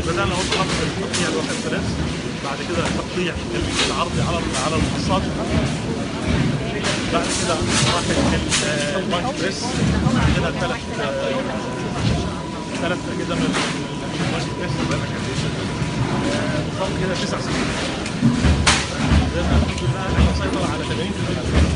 بدانا اول خطوه تقطيع الواحد ثلاث بعد كده تقطيع العرضي على على المحصات بعد كده راح البانك بريس عندنا ثلاث ثلاث اجهزه من البانك بريس وصلنا كده تسع سنين قدرنا الحمد لله ان نسيطر على 70%